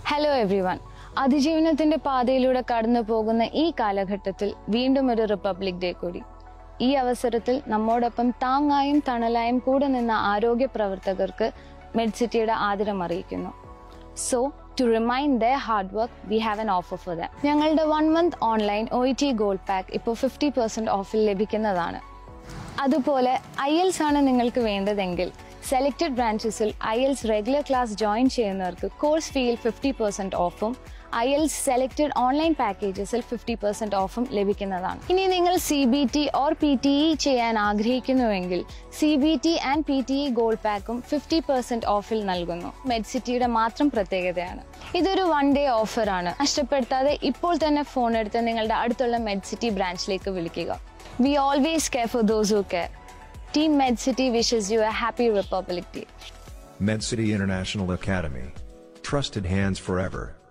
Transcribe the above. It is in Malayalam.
ഹലോ എവ്രി വൺ അതിജീവനത്തിന്റെ പാതയിലൂടെ കടന്നു പോകുന്ന ഈ കാലഘട്ടത്തിൽ വീണ്ടും ഒരു റിപ്പബ്ലിക് ഡേ കൂടി ഈ അവസരത്തിൽ നമ്മോടൊപ്പം താങ്ങായും തണലായും കൂടെ നിന്ന ആരോഗ്യ പ്രവർത്തകർക്ക് മെഡ്സിറ്റിയുടെ ആദരം അറിയിക്കുന്നു so to remind the hard work we have an offer for them ഞങ്ങളുടെ one month online O E T gold pack ഇപ്പോൾ ഫിഫ്റ്റി പെർസെൻറ്റ് ഓഫിൽ ലഭിക്കുന്നതാണ് അതുപോലെ ഐ എൽസ് ആണ് നിങ്ങൾക്ക് വേണ്ടതെങ്കിൽ സെലക്ടഡ് ബ്രാഞ്ചസിൽ IELTS regular class join ചെയ്യുന്നവർക്ക് കോഴ്സ് ഫീയിൽ ഫിഫ്റ്റി പെർസെൻറ്റ് ഓഫും ഐ എൽസ് സെലക്ടഡ് ഓൺലൈൻ പാക്കേജസിൽ ഫിഫ്റ്റി പെർസെൻറ്റ് ഓഫും ലഭിക്കുന്നതാണ് ഇനി നിങ്ങൾ C B T or P T E ചെയ്യാൻ ആഗ്രഹിക്കുന്നുവെങ്കിൽ C B T and P T E gold പാക്കും ഫിഫ്റ്റി പെർസെൻറ്റ് ഓഫിൽ നൽകുന്നു മെഡ്സിറ്റിയുടെ മാത്രം പ്രത്യേകതയാണ് ഇതൊരു വൺ ഡേ ഓഫറാണ് നഷ്ടപ്പെടുത്താതെ ഇപ്പോൾ തന്നെ ഫോൺ എടുത്ത് നിങ്ങളുടെ അടുത്തുള്ള മെഡ്സിറ്റി ബ്രാഞ്ചിലേക്ക് വിളിക്കുക we always care for those who care team MedCity wishes you a happy Republic Day MedCity International Academy. Trusted hands forever.